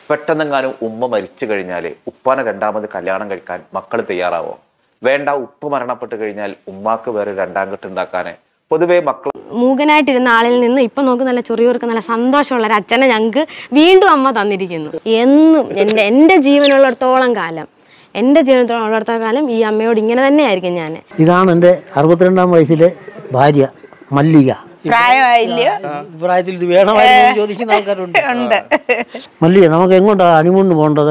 പെട്ടെന്നെങ്ങാനും ഉമ്മ മരിച്ചു കഴിഞ്ഞാൽ ഉപ്പാനെ രണ്ടാമത് കല്യാണം കഴിക്കാൻ മക്കൾ തയ്യാറാവോ വേണ്ട ഉപ്പ മരണപ്പെട്ട് കഴിഞ്ഞാൽ ഉമ്മാക്ക് വേറെ രണ്ടാം കെട്ട് ഉണ്ടാക്കാന് പൊതുവേ മക്കൾ മൂകനായിട്ടിരുന്ന ആളിൽ നിന്ന് ഇപ്പൊ നോക്ക് നല്ല ചൊറിയോർക്ക് നല്ല സന്തോഷമുള്ള ഒരു അച്ഛനെ ഞങ്ങൾക്ക് വീണ്ടും അമ്മ തന്നിരിക്കുന്നു എന്നും എൻ്റെ എൻ്റെ ജീവനുള്ളിടത്തോളം കാലം എൻ്റെ ജീവനത്തോളം ഉള്ളിടത്തോളം കാലം ഈ അമ്മയോട് ഇങ്ങനെ തന്നെയായിരിക്കും ഞാൻ ഇതാണ് എൻ്റെ അറുപത്തിരണ്ടാം വയസ്സിലെ ഭാര്യ മല്ലിക പ്രായമായില്ലയോ ഈ പ്രായത്തിൽ ഇത് വേണമായിരുന്നു എന്ന് ചോദിക്കുന്ന ആൾക്കാരുണ്ട് ഉണ്ട് മല്ലിക നമുക്ക് എങ്ങോട്ടാണ് ഹണിമൂണിന് പോകേണ്ടത്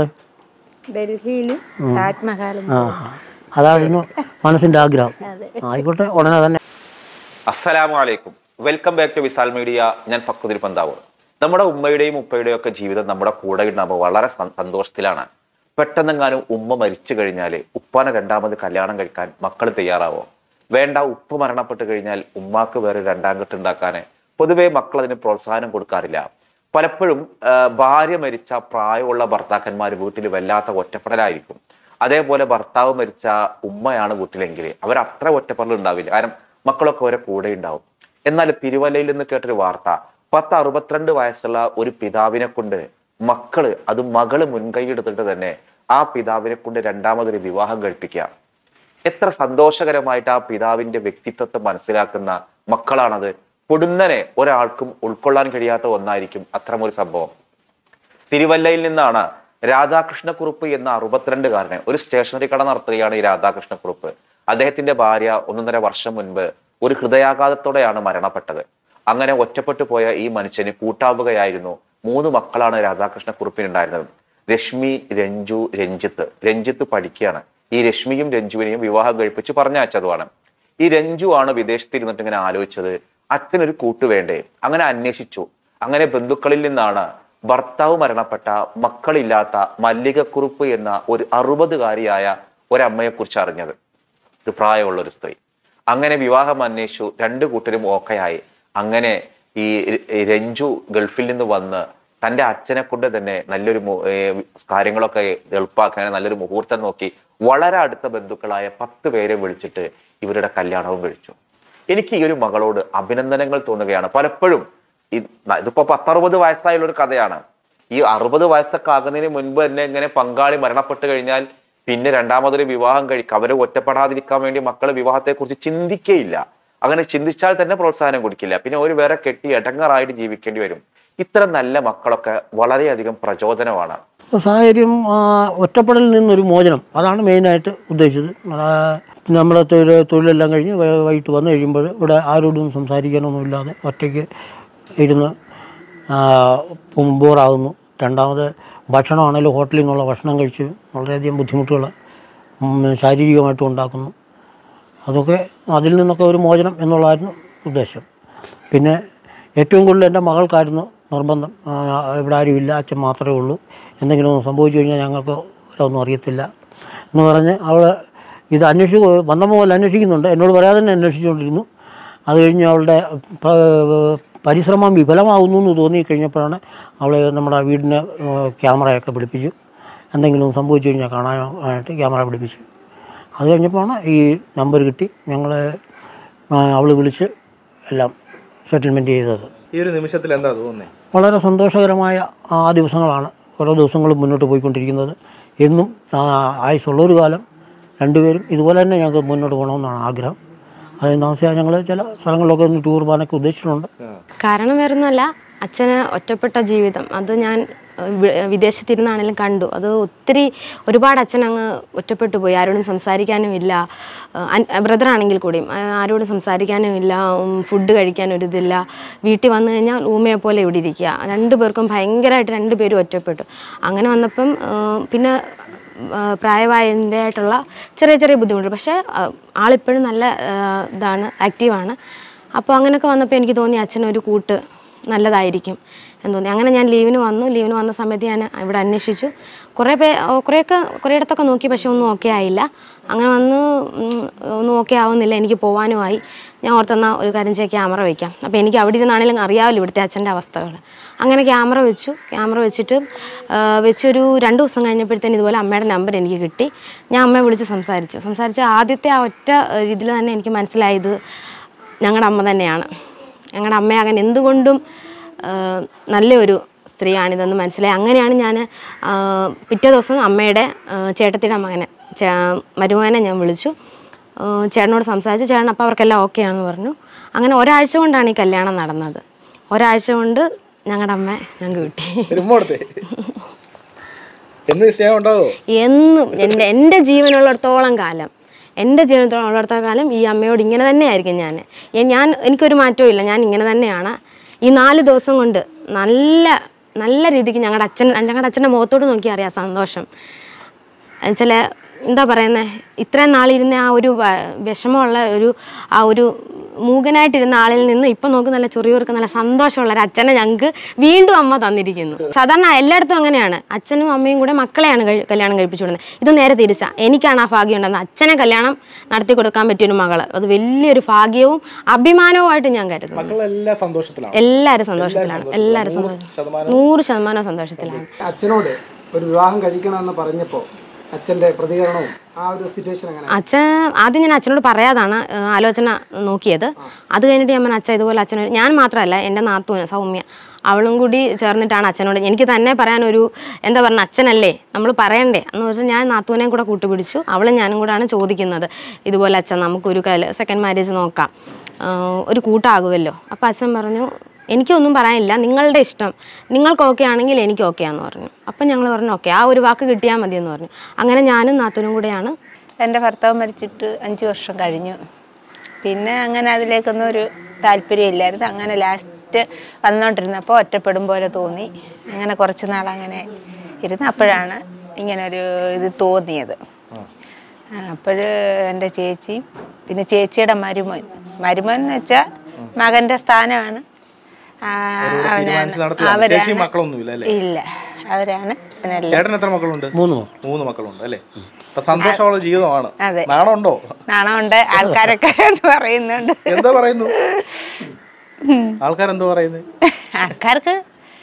ഡൽഹിയിലും താജ്മഹലും ആ അതായിരുന്നു മനസ്സിൻ്റെ ആഗ്രഹം ആയിക്കോട്ടെ ഉടനെ തന്നെ അസ്സലാമു അലൈക്കും welcome back to Visal media ഞാൻ ഫക്കുദിൽ പന്താവ് നമ്മുടെ ഉമ്മയുടെയും ഉപ്പയുടെയും ഒക്കെ ജീവിതം നമ്മുടെ കൂടെ ഉണ്ടാകുമ്പോൾ വളരെ സ- സന്തോഷത്തിലാണ് പെട്ടെന്നെങ്ങാനും ഉമ്മ മരിച്ചു കഴിഞ്ഞാൽ ഉപ്പാനെ രണ്ടാമത് കല്യാണം കഴിക്കാൻ മക്കൾ തയ്യാറാവോ വേണ്ട ഉപ്പ മരണപ്പെട്ട് കഴിഞ്ഞാൽ ഉമ്മാക്ക് വേറെ രണ്ടാം കെട്ട് ഉണ്ടാക്കാന് പൊതുവേ മക്കൾ അതിന് പ്രോത്സാഹനം കൊടുക്കാറില്ല പലപ്പോഴും ആ, ഭാര്യ മരിച്ച പ്രായമുള്ള ഭർത്താക്കന്മാർ വീട്ടിൽ വല്ലാത്ത ഒറ്റപ്പെടലായിരിക്കും അതേപോലെ ഭർത്താവ് മരിച്ച ഉമ്മയാണ് വീട്ടിലെങ്കിൽ അവർ അത്ര ഒറ്റപ്പെടൽ ഉണ്ടാവില്ല കാരണം മക്കളൊക്കെ അവരെ കൂടെ ഉണ്ടാവും എന്നാൽ തിരുവല്ലയിൽ നിന്ന് കേട്ടൊരു വാർത്ത പത്ത് അറുപത്തിരണ്ട് വയസ്സുള്ള ഒരു പിതാവിനെ കൊണ്ട് മക്കള് അത് മകള് മുൻകൈ എടുത്തിട്ട് തന്നെ ആ പിതാവിനെ കൊണ്ട് രണ്ടാമതൊരു വിവാഹം കഴിപ്പിക്കുക എത്ര സന്തോഷകരമായിട്ട് ആ പിതാവിന്റെ വ്യക്തിത്വത്തെ മനസ്സിലാക്കുന്ന മക്കളാണത് പൊടുന്നനെ ഒരാൾക്കും ഉൾക്കൊള്ളാൻ കഴിയാത്ത ഒന്നായിരിക്കും അത്തരമൊരു സംഭവം തിരുവല്ലയിൽ നിന്നാണ് രാധാകൃഷ്ണക്കുറുപ്പ് എന്ന അറുപത്തിരണ്ടുകാരനെ ഒരു സ്റ്റേഷനറി കട നടത്തുകയാണ് ഈ രാധാകൃഷ്ണക്കുറുപ്പ് അദ്ദേഹത്തിന്റെ ഭാര്യ ഒന്നൊന്നര വർഷം മുൻപ് ഒരു ഹൃദയാഘാതത്തോടെയാണ് മരണപ്പെട്ടത് അങ്ങനെ ഒറ്റപ്പെട്ടു പോയ ഈ മനുഷ്യന് കൂട്ടാവുകയായിരുന്നു മൂന്ന് മക്കളാണ് രാധാകൃഷ്ണക്കുറുപ്പിനുണ്ടായിരുന്നത് രശ്മി രഞ്ജു രഞ്ജിത്ത് രഞ്ജിത്ത് പഠിക്കുകയാണ് ഈ രശ്മിയും രഞ്ജുവിനെയും വിവാഹം കഴിപ്പിച്ച് പറഞ്ഞയച്ചതുമാണ് ഈ രഞ്ജു ആണ് വിദേശത്ത് ഇരുന്നിട്ട് ഇങ്ങനെ ആലോചിച്ചത് അച്ഛനൊരു കൂട്ട് വേണ്ടേ അങ്ങനെ അന്വേഷിച്ചു അങ്ങനെ ബന്ധുക്കളിൽ നിന്നാണ് ഭർത്താവ് മരണപ്പെട്ട മക്കളില്ലാത്ത മല്ലികക്കുറുപ്പ് എന്ന ഒരു അറുപതുകാരിയായ ഒരമ്മയെ കുറിച്ച് അറിഞ്ഞത് ഒരു പ്രായമുള്ള ഒരു സ്ത്രീ അങ്ങനെ വിവാഹം അന്വേഷിച്ചു രണ്ടു കൂട്ടരും ഓക്കെയായി അങ്ങനെ ഈ ര- രഞ്ജു ഗൾഫിൽ നിന്ന് വന്ന് തന്റെ അച്ഛനെ കൊണ്ട് തന്നെ നല്ലൊരു മു- ഏ, കാര്യങ്ങളൊക്കെ എളുപ്പാക്കാൻ നല്ലൊരു മുഹൂർത്തം നോക്കി വളരെ അടുത്ത ബന്ധുക്കളായ പത്ത് പേരെ വിളിച്ചിട്ട് ഇവരുടെ കല്യാണവും കഴിച്ചു എനിക്ക് ഈ ഒരു മകളോട് അഭിനന്ദനങ്ങൾ തോന്നുകയാണ് പലപ്പോഴും ഇത് ന- ഇതിപ്പോ പത്തറുപത് വയസ്സായുള്ള ഒരു കഥയാണ് ഈ അറുപത് വയസ്സൊക്കെ ആകുന്നതിന് മുൻപ് തന്നെ ഇങ്ങനെ പങ്കാളി മരണപ്പെട്ട് കഴിഞ്ഞാൽ പിന്നെ രണ്ടാമതൊരു വിവാഹം കഴിക്കുക അവരെ ഒറ്റപ്പെടാതിരിക്കാൻ വേണ്ടി മക്കൾ വിവാഹത്തെക്കുറിച്ച് ചിന്തിക്കുകയില്ല അങ്ങനെ ചിന്തിച്ചാൽ തന്നെ പ്രോത്സാഹനം കൊടുക്കില്ല പിന്നെ ഒരു വേറെ കെട്ടി ഇടങ്ങറായിട്ട് ജീവിക്കേണ്ടി വരും ഇത്തരം നല്ല മക്കളൊക്കെ വളരെയധികം പ്രചോദനമാണ് അപ്പോൾ സാഹചര്യം ആ, ഒറ്റപ്പെടലിൽ നിന്നൊരു മോചനം അതാണ് മെയിനായിട്ട് ഉദ്ദേശിച്ചത് ആ, നമ്മുടെ തൊഴിൽ തൊഴിലെല്ലാം കഴിഞ്ഞ് വൈ- വൈകിട്ട് വന്നു കഴിയുമ്പോൾ ഇവിടെ ആരോടും സംസാരിക്കാനൊന്നുമില്ലാതെ ഒറ്റയ്ക്ക് ഇരുന്ന് ആ, ഉം, ബോറാകുന്നു രണ്ടാമത് ഭക്ഷണമാണെങ്കിലും ഹോട്ടലിൽ നിന്നുള്ള ഭക്ഷണം കഴിച്ച് വളരെയധികം ബുദ്ധിമുട്ടുകൾ ഉം, ശാരീരികമായിട്ടും ഉണ്ടാക്കുന്നു അതൊക്കെ അതിൽ നിന്നൊക്കെ ഒരു മോചനം എന്നുള്ളതായിരുന്നു ഉദ്ദേശം പിന്നെ ഏറ്റവും കൂടുതൽ എൻ്റെ മകൾക്കായിരുന്നു നിർബന്ധം ആ, ഇവിടെ ആരും ഇല്ല അച്ഛൻ മാത്രമേ ഉള്ളൂ എന്തെങ്കിലും ഒന്ന് സംഭവിച്ചു കഴിഞ്ഞാൽ ഞങ്ങൾക്ക് ഒന്നും അറിയത്തില്ല എന്ന് പറഞ്ഞ് അവൾ ഇത് അന്വേഷിച്ച് വന്ന പോലെ അന്വേഷിക്കുന്നുണ്ട് എന്നോട് പറയാതെ തന്നെ അന്വേഷിച്ചുകൊണ്ടിരുന്നു അത് കഴിഞ്ഞ് അവളുടെ പ- പരിശ്രമം വിഫലമാകുന്നു എന്ന് തോന്നി കഴിഞ്ഞപ്പോഴാണ് അവൾ നമ്മുടെ വീടിന് ക്യാമറയൊക്കെ പിടിപ്പിച്ചു എന്തെങ്കിലും സംഭവിച്ചു കഴിഞ്ഞാൽ കാണാനായിട്ട് ക്യാമറ പിടിപ്പിച്ചു അത് കഴിഞ്ഞപ്പോഴാണ് ഈ നമ്പർ കിട്ടി ഞങ്ങൾ അവൾ വിളിച്ച് എല്ലാം സെറ്റിൽമെൻറ്റ് ചെയ്തത് ഈ ഒരു നിമിഷത്തിൽ എന്താ തോന്നുന്നത് വളരെ സന്തോഷകരമായ ആ ദിവസങ്ങളാണ് ഓരോ ദിവസങ്ങളും മുന്നോട്ട് പോയിക്കൊണ്ടിരിക്കുന്നത് എന്നും ആ, ആയുസ്സുള്ളൊരു കാലം രണ്ടുപേരും ഇതുപോലെ തന്നെ ഞങ്ങൾക്ക് മുന്നോട്ട് പോകണമെന്നാണ് ആഗ്രഹം അതിന് താമസിയാതെ ഞങ്ങൾ ചില സ്ഥലങ്ങളിലൊക്കെ ഒന്ന് ടൂർ പോകാനൊക്കെ ഉദ്ദേശിച്ചിട്ടുണ്ട് കാരണം വേറൊന്നുമല്ല അച്ഛന് ഒറ്റപ്പെട്ട ജീവിതം അത് ഞാൻ ഏഹ്, വി- വിദേശത്തിരുന്നാണെങ്കിലും കണ്ടു അത് ഒത്തിരി ഒരുപാട് അച്ഛൻ അങ്ങ് ഒറ്റപ്പെട്ടു പോയി ആരോടും സംസാരിക്കാനും ഇല്ല ബ്രദർ ആണെങ്കിൽ കൂടിയും ആ, ആരോടും സംസാരിക്കാനും ഇല്ല ഉം, ഫുഡ് കഴിക്കാനും ഒരു ഇതില്ല വീട്ടിൽ വന്നു കഴിഞ്ഞാൽ ഊമയെ പോലെ ഇവിടെ ഇരിക്കുക രണ്ടു പേർക്കും ഭയങ്കരമായിട്ട് രണ്ടുപേരും ഒറ്റപ്പെട്ടു അങ്ങനെ വന്നപ്പം ഏഹ്, പിന്നെ ആ, പ്രായമായതിൻ്റെ ആയിട്ടുള്ള ചെറിയ ചെറിയ ബുദ്ധിമുട്ട് പക്ഷേ ആ, ആളിപ്പോഴും നല്ല ആ, ഇതാണ് ആക്റ്റീവാണ് അപ്പോൾ അങ്ങനെയൊക്കെ വന്നപ്പോൾ എനിക്ക് തോന്നി അച്ഛനൊരു കൂട്ട് നല്ലതായിരിക്കും എന്ന് തോന്നി അങ്ങനെ ഞാൻ ലീവിന് വന്നു ലീവിന് വന്ന സമയത്ത് ഞാൻ ഇവിടെ അന്വേഷിച്ചു കുറേ പേ കുറേയൊക്കെ കുറേയിടത്തൊക്കെ നോക്കി പക്ഷെ ഒന്നും ഓക്കെ ആയില്ല അങ്ങനെ വന്ന് ഉം, ഒന്നും ഓക്കെ ആവുന്നില്ല എനിക്ക് പോകാനുമായി ഞാൻ ഓർത്തെന്നാൽ ഒരു കാര്യം ചെയ്യാം ക്യാമറ വയ്ക്കാം അപ്പോൾ എനിക്ക് അവിടെ ഇരുന്നാണെങ്കിലും അറിയാമല്ലോ ഇവിടുത്തെ അച്ഛൻ്റെ അവസ്ഥകൾ അങ്ങനെ ക്യാമറ വെച്ചു ക്യാമറ വെച്ചിട്ട് ആ, വെച്ചൊരു രണ്ട് ദിവസം കഴിഞ്ഞപ്പോഴത്തേന് ഇതുപോലെ അമ്മയുടെ നമ്പർ എനിക്ക് കിട്ടി ഞാൻ അമ്മയെ വിളിച്ച് സംസാരിച്ചു സംസാരിച്ച ആദ്യത്തെ ആ ഒറ്റ ഇതിൽ തന്നെ എനിക്ക് മനസ്സിലായത് ഞങ്ങളുടെ അമ്മ തന്നെയാണ് ഞങ്ങളുടെ അമ്മയാകാൻ എന്തുകൊണ്ടും ആ, നല്ലൊരു സ്ത്രീയാണിതെന്ന് മനസ്സിലായി അങ്ങനെയാണ് ഞാൻ പിറ്റേ ദിവസം അമ്മയുടെ ആ, ചേട്ടത്തിയുടെ മകനെ ചേ- മരുമകനെ ഞാൻ വിളിച്ചു ആ, ചേട്ടനോട് സംസാരിച്ചു ചേട്ടൻ അപ്പോൾ അവർക്കെല്ലാം ഓക്കെ ആണെന്ന് പറഞ്ഞു അങ്ങനെ ഒരാഴ്ച കൊണ്ടാണ് ഈ കല്യാണം നടന്നത് ഒരാഴ്ച കൊണ്ട് ഞങ്ങളുടെ അമ്മ ഞങ്ങൾക്ക് കിട്ടി കൊടുത്തേ എന്ന് സ്നേഹം ഉണ്ടാവോ എന്നും എൻ്റെ എൻ്റെ ജീവനുള്ളിടത്തോളം കാലം എൻ്റെ ജീവനത്തോളം ഉള്ളിടത്തോളം കാലം ഈ അമ്മയോട് ഇങ്ങനെ തന്നെയായിരിക്കും ഞാൻ എ- ഞാൻ എനിക്കൊരു മാറ്റവും ഇല്ല ഞാൻ ഇങ്ങനെ തന്നെയാണ് ഈ നാല് ദിവസം കൊണ്ട് നല്ല നല്ല രീതിക്ക് ഞങ്ങളുടെ അച്ഛൻ ഞങ്ങളുടെ അച്ഛൻ്റെ മുഖത്തോട് നോക്കി അറിയാം സന്തോഷം ചില എന്താ പറയുന്നത് ഇത്രയും നാളിരുന്ന ആ ഒരു വ- വിഷമമുള്ള ഒരു ആ ഒരു മൂകനായിട്ടിരുന്ന ആളിൽ നിന്ന് ഇപ്പം നോക്ക് നല്ല ചൊറിയൂർക്ക് നല്ല സന്തോഷമുള്ള ഒരു അച്ഛനെ ഞങ്ങൾക്ക് വീണ്ടും അമ്മ തന്നിരിക്കുന്നു സാധാരണ എല്ലായിടത്തും അങ്ങനെയാണ് അച്ഛനും അമ്മയും കൂടെ മക്കളെയാണ് കഴി- കല്യാണം കഴിപ്പിച്ചു വിടുന്നത് ഇത് നേരെ തിരിച്ചാ എനിക്കാണ് ആ ഭാഗ്യം ഉണ്ടാകുന്നത് അച്ഛനെ കല്യാണം നടത്തി കൊടുക്കാൻ പറ്റിയൊരു മകള് അത് വലിയൊരു ഭാഗ്യവും അഭിമാനവുമായിട്ട് ഞാൻ കരുതുന്നു മക്കളെല്ലാം സന്തോഷത്തിലാണ് എല്ലാവരും സന്തോഷത്തിലാണ് എല്ലാവരും നൂറ് സന്തോഷം ശതമാനം നൂറ് ശതമാനം സന്തോഷത്തിലാണ് അച്ഛനോട് ഒരു വിവാഹം കഴിക്കണമെന്ന് പറഞ്ഞപ്പോൾ അച്ഛൻ്റെ പ്രതികരണവും ആ ഒരു സിറ്റുവേഷൻ എങ്ങനെ അച്ഛൻ ആദ്യം ഞാൻ അച്ഛനോട് പറയാതാണ് ആ, ആലോചന നോക്കിയത് അത് കഴിഞ്ഞിട്ട് ഞാൻ പറഞ്ഞു അച്ഛൻ ഇതുപോലെ അച്ഛന് ഞാൻ മാത്രമല്ല എൻ്റെ നാത്തൂന് സൗമ്യ അവളും കൂടി ചേർന്നിട്ടാണ് അച്ഛനോട് എനിക്ക് തന്നെ പറയാനൊരു എന്താ പറയുക അച്ഛനല്ലേ നമ്മൾ പറയണ്ടേ എന്ന് വെച്ചാൽ ഞാൻ നാത്തൂനെയും കൂടെ കൂട്ടുപിടിച്ചു അവളും ഞാനും കൂടാണ് ചോദിക്കുന്നത് ഇതുപോലെ അച്ഛൻ നമുക്കൊരു കല സെക്കൻഡ് മാരേജ് നോക്കാം ആ, ഒരു കൂട്ടാകുമല്ലോ അപ്പോൾ അച്ഛൻ പറഞ്ഞു എനിക്കൊന്നും പറയാനില്ല നിങ്ങളുടെ ഇഷ്ടം നിങ്ങൾക്ക് ഓക്കെ ആണെങ്കിൽ എനിക്ക് ഓക്കെ ആണെന്ന് പറഞ്ഞു അപ്പം ഞങ്ങൾ പറഞ്ഞു ഓക്കെ ആ ഒരു വാക്ക് കിട്ടിയാൽ മതി എന്ന് പറഞ്ഞു അങ്ങനെ ഞാനും നാത്തൂനും കൂടെയാണ് എൻ്റെ ഭർത്താവ് മരിച്ചിട്ട് അഞ്ച് വർഷം കഴിഞ്ഞു പിന്നെ അങ്ങനെ അതിലേക്കൊന്നും ഒരു താല്പര്യമില്ലായിരുന്നു അങ്ങനെ ലാസ്റ്റ് വന്നുകൊണ്ടിരുന്നപ്പോൾ ഒറ്റപ്പെടും പോലെ തോന്നി അങ്ങനെ കുറച്ച് നാൾ അങ്ങനെ ഇരുന്ന് അപ്പോഴാണ് ഇങ്ങനെ ഒരു ഇത് തോന്നിയത് അപ്പോൾ എൻ്റെ ചേച്ചി പിന്നെ ചേച്ചിയുടെ മരുമോൻ മരുമോൻ എന്ന് വെച്ചാൽ മകൻ്റെ സ്ഥാനമാണ് ആ, അവനാണ് തീരുമാനിച്ച് നടത്തിയതാണ്. അവരാണ് ചേച്ചിയും മക്കളൊന്നുമില്ല അല്ലേ ഇല്ല അവരാണ് ഇതിനെല്ലാം ചേട്ടൻ എത്ര മക്കളുണ്ട് മൂന്ന് മൂന്ന് മക്കളുണ്ട് അല്ലേ അപ്പൊ സന്തോഷമുള്ള ജീവിതമാണ് അതെ. നാണമുണ്ടോ നാണമുണ്ട് ആൾക്കാരൊക്കെ എന്ന് പറയുന്നുണ്ട് എന്താ പറയുന്നു ആൾക്കാരെന്തോ പറയുന്നത് ആൾക്കാർക്ക്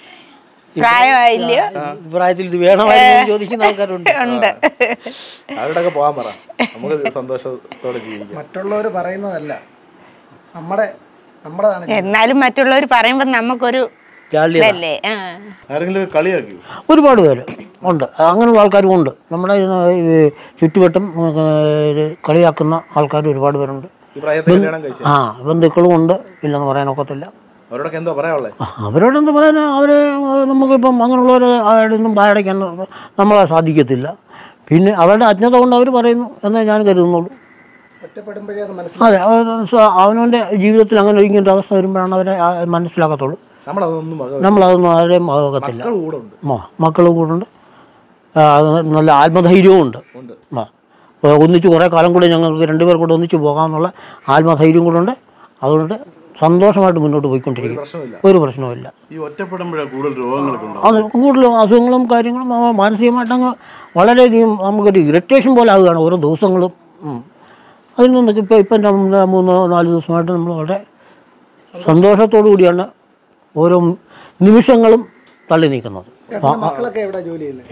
പ്രായമായില്ലയോ പ്രായത്തിൽ ഇത് വേണമായിരുന്നു എന്ന് ചോദിക്കുന്ന ആൾക്കാരുണ്ട് ഉണ്ട് അവരുടെയൊക്കെ പോകാൻ പറ നമുക്ക് സന്തോഷത്തോടെ ജീവിക്കാം മറ്റുള്ളവർ പറയുന്നതല്ല നമ്മുടെ നമ്മുടെതാണ് എന്നാലും മറ്റുള്ളവർ പറയുമ്പോൾ നമുക്കൊരു ജാള്യത ഇതല്ലേ ആ ആരെങ്കിലും കളിയാക്കി ഒരുപാട് പേര് ഉണ്ട് അങ്ങനെയുള്ള ആൾക്കാരും ഉണ്ട് നമ്മുടെ ഈ ചുറ്റുവട്ടം ഉം, ഇത് കളിയാക്കുന്ന ആൾക്കാർ ഒരുപാട് പേരുണ്ട് ഈ പ്രായത്തിൽ കല്യാണം കഴിച്ചു ആ ബന്ധുക്കളും ഉണ്ട് ഇല്ലെന്ന് പറയാനൊക്കത്തില്ല അവരോടൊക്കെ എന്തോ പറയാനുള്ളത് ആ, അവരോടെന്ത് പറയാൻ അവരെ നമുക്കിപ്പം അങ്ങനെയുള്ളവരെ ആരുടെയൊന്നും പായടയ്ക്കാൻ നമ്മളെ സാധിക്കത്തില്ല പിന്നെ അവരുടെ അജ്ഞത കൊണ്ട് അവർ പറയുന്നു എന്നേ ഞാൻ കരുതുന്നുള്ളൂ ഒറ്റപ്പെടുമ്പോഴേ അത് മനസ്സിലാവും അതെ അവർ സ്വ- അവനവൻ്റെ ജീവിതത്തിൽ അങ്ങനെ ഒരു ഇങ്ങനത്തെ അവസ്ഥ വരുമ്പോഴാണ് അവരെ ആ മനസ്സിലാക്കത്തുള്ളൂ നമ്മളതൊന്നും വക- നമ്മളതൊന്നും ആരെയും ആകത്തില്ല മക്കൾ കൂടെ ഉണ്ട് മക്കൾ കൂടുണ്ട് ആ, അത് നല്ല ആത്മധൈര്യവും ഉണ്ട് ഉണ്ട് ആ ആ, ഒന്നിച്ച് കുറേ കാലം കൂടെ ഞങ്ങൾക്ക് രണ്ടുപേർ കൂടെ ഒന്നിച്ച് പോകാമെന്നുള്ള ആത്മധൈര്യം കൂടെ ഉണ്ട് അതുകൊണ്ട് സന്തോഷമായിട്ട് മുന്നോട്ട് പോയിക്കൊണ്ടിരിക്കും പ്രശ്നമില്ല ഒരു പ്രശ്നവുമില്ല ഈ ഒറ്റപ്പെടുമ്പോഴാണ് കൂടുതൽ രോഗങ്ങളൊക്കെ ഉണ്ടാവും അത് കൂടുതലും അസുഖങ്ങളും കാര്യങ്ങളും ആ, മാനസികമായിട്ട് അങ്ങ് വളരെയധികം നമുക്കൊരു ഇറിറ്റേഷൻ പോലെ ആവുകയാണ് ഓരോ ദിവസങ്ങളും ഉം. അതിൽ നിന്നൊക്കെ ഇപ്പോൾ ഇപ്പം രണ്ട് മൂന്ന് നാല് ദിവസമായിട്ട് നമ്മൾ വളരെ സന്തോഷത്തോടു കൂടിയാണ് ഓരോ നിമിഷങ്ങളും തള്ളി നീക്കുന്നത് ചേട്ടൻ്റെ മക്കളൊക്കെ എവിടെ ജോലി ചെയ്യുന്നത്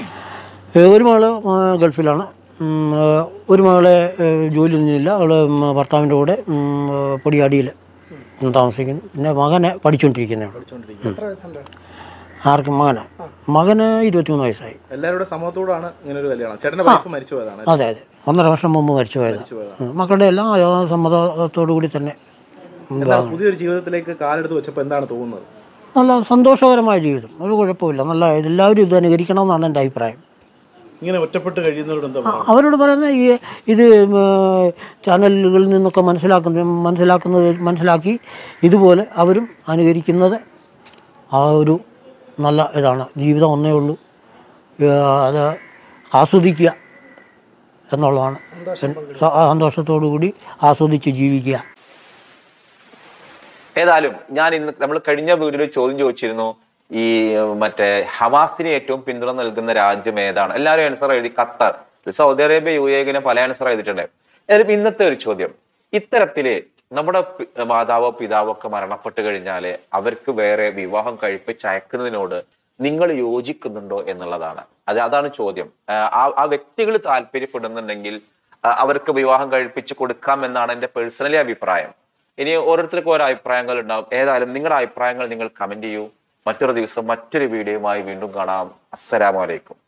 ഏ, ഒരു മകള് ആ, ഗൾഫിലാണ് ഉം, ആ, ഒരു മകളെ ഏ, ജോലിയൊന്നുമില്ല അവൾ ഭർത്താവിൻ്റെ കൂടെ ഉം, ആ, പൊടിയാടിയിൽ താമസിക്കുന്നു പിന്നെ മകനെ പഠിച്ചുകൊണ്ടിരിക്കുന്നതാണ് എത്ര വയസ്സുണ്ട് ആർക്കും മകന് മകന് ഇരുപത്തിമൂന്ന് വയസ്സായി എല്ലാവരുടെ സമൂഹത്തോടാണ് ഇങ്ങനെ ഒരു കല്യാണം ചേട്ടന്റെ വൈഫ് മരിച്ചു പോയതാണ് അതെ അതെ ഒന്നര വർഷം മുമ്പ് മരിച്ചു പോയത് ഉം. മക്കളുടെ എല്ലാം ആ സമ്മതത്തോടു കൂടി തന്നെ ഉം, എന്താണ് പുതിയൊരു ജീവിതത്തിലേക്ക് കാലെടുത്ത് വെച്ചപ്പോൾ എന്താണ് തോന്നുന്നത് നല്ല സന്തോഷകരമായ ജീവിതം ഒരു കുഴപ്പമില്ല നല്ല എല്ലാവരും ഇത് അനുകരിക്കണമെന്നാണ് എൻ്റെ അഭിപ്രായം ഇങ്ങനെ ഒറ്റപ്പെട്ട് കഴിയുന്നവരോട് എന്താ ആ, അവരോട് പറയുന്ന ഈ ഇത് ഉം, ചാനലുകളിൽ നിന്നൊക്കെ മനസ്സിലാക്കുന്ന മനസ്സിലാക്കുന്നത് മനസ്സിലാക്കി ഇതുപോലെ അവരും അനുകരിക്കുന്നത് ആ ഒരു നല്ല ഇതാണ് ജീവിതം ഒന്നേ ഉള്ളൂ ഏ, അത് ആസ്വദിക്കുക എന്നുള്ളതാണ് സ- സന്തോഷത്തോടു കൂടി ആസ്വദിച്ച് ജീവിക്കുക ഏതായാലും ഞാൻ ഇന്ന് നമ്മൾ കഴിഞ്ഞ വീഡിയോയിൽ ചോദ്യം ചോദിച്ചിരുന്നു ഈ ഏർ, മറ്റേ ഹമാസിന് ഏറ്റവും പിന്തുണ നൽകുന്ന രാജ്യം ഏതാണ് എല്ലാവരും ആൻസർ എഴുതി Qatar Saudi Arabia U A പല ആൻസർ എഴുതിയിട്ടുണ്ട് ഏതായാലും ഇന്നത്തെ ഒരു ചോദ്യം ഇത്തരത്തില് നമ്മുടെ പി- മാതാവോ പിതാവോ ഒക്കെ മരണപ്പെട്ട് കഴിഞ്ഞാല് അവർക്ക് വേറെ വിവാഹം കഴിപ്പിച്ച് അയക്കുന്നതിനോട് നിങ്ങൾ യോജിക്കുന്നുണ്ടോ എന്നുള്ളതാണ് അത് അതാണ് ചോദ്യം ആഹ് ആ ആ വ്യക്തികൾ താല്പര്യപ്പെടുന്നുണ്ടെങ്കിൽ ആ, അവർക്ക് വിവാഹം കഴിപ്പിച്ച് കൊടുക്കാം എന്നാണ് എന്റെ പേഴ്സണലി അഭിപ്രായം ഇനി ഓരോരുത്തർക്കും ഓരോ അഭിപ്രായങ്ങൾ ഉണ്ടാവും ഏതായാലും നിങ്ങളുടെ അഭിപ്രായങ്ങൾ നിങ്ങൾ കമന്റ് ചെയ്യൂ മറ്റൊരു ദിവസം മറ്റൊരു വീഡിയോയുമായി വീണ്ടും കാണാം അസ്സലാമലൈക്കും